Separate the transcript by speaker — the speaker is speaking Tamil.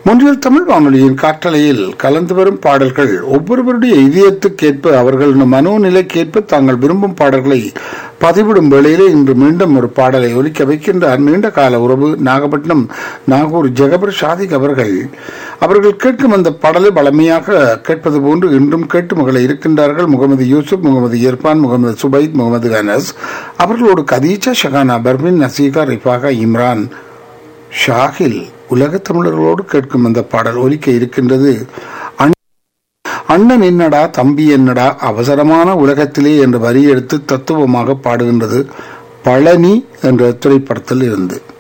Speaker 1: முன்றில் தமிழ் வானொலியின் காற்றலையில் கலந்து வரும் பாடல்கள் ஒவ்வொருவருடைய இதயத்துக்கேற்ப அவர்கள் மனோநிலைக்கேற்ப தாங்கள் விரும்பும் பாடல்களை பதிவிடும் வேளையிலே இன்று மீண்டும் ஒரு பாடலை ஒலிக்க வைக்கின்றார் நீண்ட கால உறவு நாகப்பட்டினம் நாகூர் ஜெகபர் ஷாதிக் அவர்கள் அவர்கள் கேட்கும் அந்த பாடலை பழமையாக கேட்பது போன்று இன்றும் கேட்டு மகளை இருக்கின்றார்கள் முகமது யூசுப் முகமது இர்பான் முகமது சுபைத் முகமது அனஸ் அவர்களோடு கதீஜா ஷகானா பர்மின் நசீகா ரிஃபாகா இம்ரான் ஷாகில் உலகத் தமிழர்களோடு கேட்கும் அந்த பாடல் ஒலிக்க இருக்கின்றது அண்ண- அண்ணன் என்னடா தம்பி என்னடா அவசரமான உலகத்திலே என்ற வரி எடுத்து தத்துவமாக பாடுகின்றது பழனி என்ற திரைப்படத்தில் இருந்து